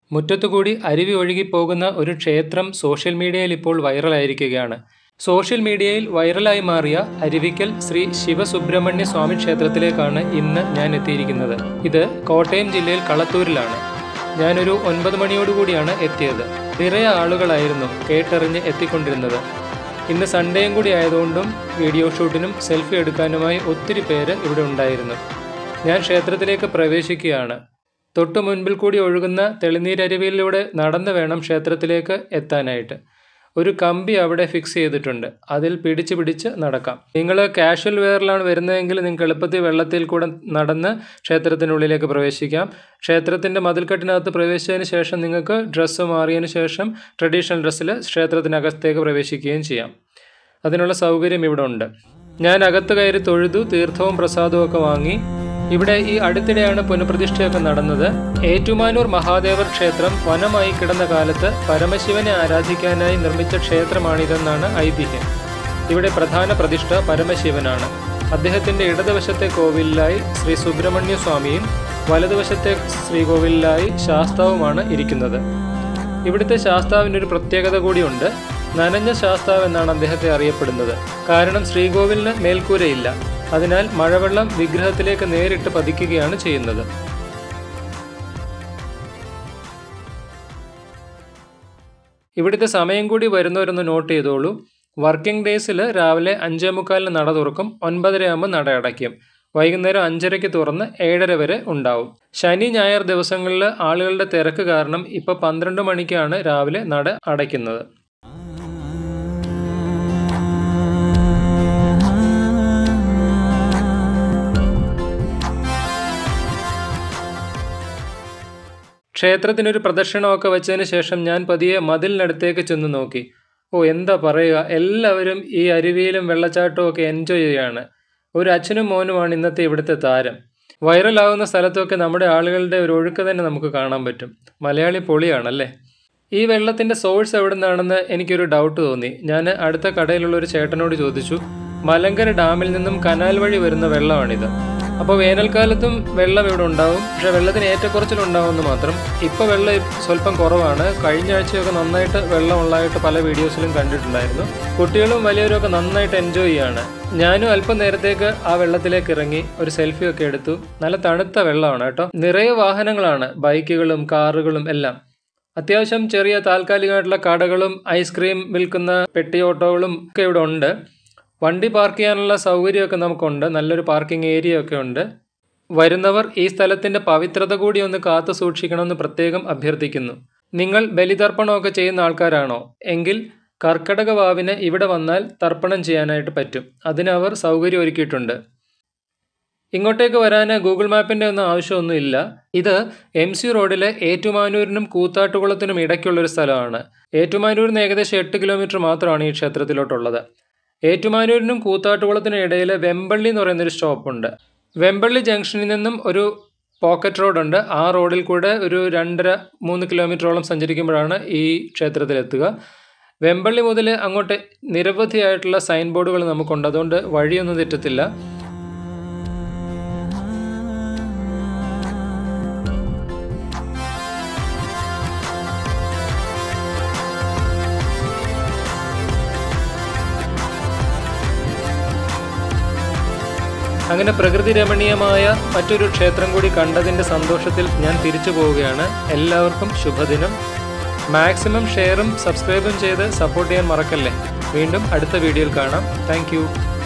മുറ്റത്തുകൂടി അരുവി ഒഴുകിപ്പോകുന്ന ഒരു ക്ഷേത്രം സോഷ്യൽ മീഡിയയിൽ ഇപ്പോൾ വൈറലായിരിക്കുകയാണ് സോഷ്യൽ മീഡിയയിൽ വൈറലായി മാറിയ അരുവിക്കൽ ശ്രീ ശിവസുബ്രഹ്മണ്യ സ്വാമി ക്ഷേത്രത്തിലേക്കാണ് ഇന്ന് ഞാൻ എത്തിയിരിക്കുന്നത് ഇത് കോട്ടയം ജില്ലയിൽ കളത്തൂരിലാണ് ഞാനൊരു ഒൻപത് മണിയോടുകൂടിയാണ് എത്തിയത് നിറയെ ആളുകളായിരുന്നു കേട്ടറിഞ്ഞ് എത്തിക്കൊണ്ടിരുന്നത് ഇന്ന് സൺഡേയും കൂടി ആയതുകൊണ്ടും വീഡിയോ ഷൂട്ടിനും സെൽഫി എടുക്കാനുമായി ഒത്തിരി പേര് ഇവിടെ ഉണ്ടായിരുന്നു ഞാൻ ക്ഷേത്രത്തിലേക്ക് പ്രവേശിക്കുകയാണ് തൊട്ടു മുൻപിൽ കൂടി ഒഴുകുന്ന തെളിനീരരുവിയിലൂടെ നടന്നു വേണം ക്ഷേത്രത്തിലേക്ക് എത്താനായിട്ട് ഒരു കമ്പി അവിടെ ഫിക്സ് ചെയ്തിട്ടുണ്ട് അതിൽ പിടിച്ച് പിടിച്ച് നടക്കാം നിങ്ങൾ കാഷ്വൽ വെയറിലാണ് വരുന്നതെങ്കിൽ നിങ്ങൾക്ക് എളുപ്പത്തിൽ വെള്ളത്തിൽ കൂടെ നടന്ന് ക്ഷേത്രത്തിനുള്ളിലേക്ക് പ്രവേശിക്കാം ക്ഷേത്രത്തിൻ്റെ മതിൽക്കെട്ടിനകത്ത് പ്രവേശിച്ചതിന് ശേഷം നിങ്ങൾക്ക് ഡ്രസ്സ് മാറിയതിന് ശേഷം ട്രഡീഷണൽ ഡ്രസ്സിൽ ക്ഷേത്രത്തിനകത്തേക്ക് പ്രവേശിക്കുകയും ചെയ്യാം അതിനുള്ള സൗകര്യം ഇവിടെ ഉണ്ട് ഞാൻ അകത്ത് കയറി തൊഴുതു തീർത്ഥവും പ്രസാദവും ഒക്കെ വാങ്ങി ഇവിടെ ഈ അടുത്തിടെയാണ് പുനഃപ്രതിഷ്ഠയൊക്കെ നടന്നത് ഏറ്റുമാനൂർ മഹാദേവർ ക്ഷേത്രം വനമായി കിടന്ന കാലത്ത് പരമശിവനെ ആരാധിക്കാനായി നിർമ്മിച്ച ക്ഷേത്രമാണിതെന്നാണ് ഐതിഹ്യം ഇവിടെ പ്രധാന പ്രതിഷ്ഠ പരമശിവനാണ് അദ്ദേഹത്തിന്റെ ഇടതുവശത്തെ കോവിലിലായി ശ്രീ സുബ്രഹ്മണ്യ സ്വാമിയും വലതുവശത്തെ ശ്രീകോവിലിലായി ശാസ്താവുമാണ് ഇരിക്കുന്നത് ഇവിടുത്തെ ശാസ്താവിനൊരു പ്രത്യേകത കൂടിയുണ്ട് നനഞ്ഞ ശാസ്താവ് എന്നാണ് അദ്ദേഹത്തെ അറിയപ്പെടുന്നത് കാരണം ശ്രീകോവിലിന് മേൽക്കൂരയില്ല അതിനാൽ മഴവെള്ളം വിഗ്രഹത്തിലേക്ക് നേരിട്ട് പതിക്കുകയാണ് ചെയ്യുന്നത് ഇവിടുത്തെ സമയം കൂടി വരുന്നവരൊന്ന് നോട്ട് ചെയ്തോളൂ വർക്കിംഗ് ഡേയ്സിൽ രാവിലെ അഞ്ചേ മുക്കാലിന് നട തുറക്കും ഒൻപതരയാകുമ്പോൾ നട അടയ്ക്കും വൈകുന്നേരം അഞ്ചരയ്ക്ക് തുറന്ന് ഏഴര വരെ ഉണ്ടാവും ശനി ഞായർ ദിവസങ്ങളിൽ ആളുകളുടെ തിരക്ക് കാരണം ഇപ്പോൾ പന്ത്രണ്ട് മണിക്കാണ് രാവിലെ നട അടയ്ക്കുന്നത് ക്ഷേത്രത്തിനൊരു പ്രദക്ഷിണമൊക്കെ വെച്ചതിന് ശേഷം ഞാൻ പതിയെ മതിലിനടുത്തേക്ക് ചെന്ന് നോക്കി ഓ എന്താ പറയുക എല്ലാവരും ഈ അരുവിയിലും വെള്ളച്ചാട്ടവും ഒക്കെ എൻജോയ് ചെയ്യുകയാണ് ഒരു അച്ഛനും മോനുമാണ് ഇന്നത്തെ ഇവിടുത്തെ താരം വൈറലാകുന്ന സ്ഥലത്തൊക്കെ നമ്മുടെ ആളുകളുടെ ഒരു ഒഴുക്ക് തന്നെ നമുക്ക് കാണാൻ പറ്റും മലയാളി പൊളിയാണല്ലേ ഈ വെള്ളത്തിൻ്റെ സോഴ്സ് എവിടെ നിന്നാണെന്ന് എനിക്കൊരു ഡൗട്ട് തോന്നി ഞാൻ അടുത്ത കടയിലുള്ള ഒരു ചേട്ടനോട് ചോദിച്ചു മലങ്കര ഡാമിൽ നിന്നും കനാൽ വഴി വരുന്ന വെള്ളമാണിത് അപ്പോൾ വേനൽക്കാലത്തും വെള്ളം ഇവിടെ ഉണ്ടാവും പക്ഷേ വെള്ളത്തിന് ഏറ്റക്കുറച്ചിലുണ്ടാവുമെന്ന് മാത്രം ഇപ്പോൾ വെള്ളം സ്വല്പം കുറവാണ് കഴിഞ്ഞ ആഴ്ചയൊക്കെ നന്നായിട്ട് വെള്ളം ഉള്ളതായിട്ട് പല വീഡിയോസിലും കണ്ടിട്ടുണ്ടായിരുന്നു കുട്ടികളും വലിയവരും ഒക്കെ നന്നായിട്ട് എൻജോയ് ചെയ്യാണ് ഞാനും അല്പം നേരത്തേക്ക് ആ വെള്ളത്തിലേക്ക് ഇറങ്ങി ഒരു സെൽഫി ഒക്കെ എടുത്തു നല്ല തണുത്ത വെള്ളമാണ് കേട്ടോ നിറയെ വാഹനങ്ങളാണ് ബൈക്കുകളും കാറുകളും എല്ലാം അത്യാവശ്യം ചെറിയ താൽക്കാലികമായിട്ടുള്ള കടകളും ഐസ്ക്രീം വിൽക്കുന്ന പെട്ടി ഓട്ടോകളും ഒക്കെ ഇവിടെ ഉണ്ട് വണ്ടി പാർക്ക് ചെയ്യാനുള്ള സൗകര്യമൊക്കെ നമുക്കുണ്ട് നല്ലൊരു പാർക്കിംഗ് ഏരിയ ഒക്കെ ഉണ്ട് വരുന്നവർ ഈ സ്ഥലത്തിൻ്റെ പവിത്രത കൂടി ഒന്ന് കാത്തു സൂക്ഷിക്കണമെന്ന് പ്രത്യേകം അഭ്യർത്ഥിക്കുന്നു നിങ്ങൾ ബലിതർപ്പണമൊക്കെ ചെയ്യുന്ന ആൾക്കാരാണോ എങ്കിൽ കർക്കടക വാവിന് ഇവിടെ വന്നാൽ തർപ്പണം ചെയ്യാനായിട്ട് പറ്റും അതിന് അവർ സൗകര്യം ഒരുക്കിയിട്ടുണ്ട് ഇങ്ങോട്ടേക്ക് വരാൻ ഗൂഗിൾ മാപ്പിൻ്റെ ഒന്നും ആവശ്യമൊന്നുമില്ല ഇത് എം സി റോഡിലെ ഏറ്റുമാനൂരിനും കൂത്താട്ടുകുളത്തിനും ഇടയ്ക്കുള്ളൊരു സ്ഥലമാണ് ഏറ്റുമാനൂരിൽ നിന്ന് ഏകദേശം എട്ട് കിലോമീറ്റർ മാത്രമാണ് ഈ ക്ഷേത്രത്തിലോട്ടുള്ളത് ഏറ്റുമാനൂരിനും കൂത്താട്ടുകുളത്തിനും ഇടയിൽ വെമ്പള്ളി എന്ന് പറയുന്നൊരു സ്റ്റോപ്പുണ്ട് വെമ്പള്ളി ജംഗ്ഷനിൽ നിന്നും ഒരു പോക്കറ്റ് റോഡുണ്ട് ആ റോഡിൽ കൂടെ ഒരു രണ്ടര മൂന്ന് കിലോമീറ്ററോളം സഞ്ചരിക്കുമ്പോഴാണ് ഈ ക്ഷേത്രത്തിലെത്തുക വെമ്പള്ളി മുതൽ അങ്ങോട്ട് നിരവധിയായിട്ടുള്ള സൈൻ ബോർഡുകൾ നമുക്കുണ്ട് അതുകൊണ്ട് വഴിയൊന്നും തെറ്റത്തില്ല അങ്ങനെ പ്രകൃതി രമണീയമായ മറ്റൊരു ക്ഷേത്രം കൂടി കണ്ടതിൻ്റെ സന്തോഷത്തിൽ ഞാൻ തിരിച്ചു പോവുകയാണ് എല്ലാവർക്കും ശുഭദിനം മാക്സിമം ഷെയറും സബ്സ്ക്രൈബും ചെയ്ത് സപ്പോർട്ട് ചെയ്യാൻ മറക്കല്ലേ വീണ്ടും അടുത്ത വീഡിയോയിൽ കാണാം താങ്ക്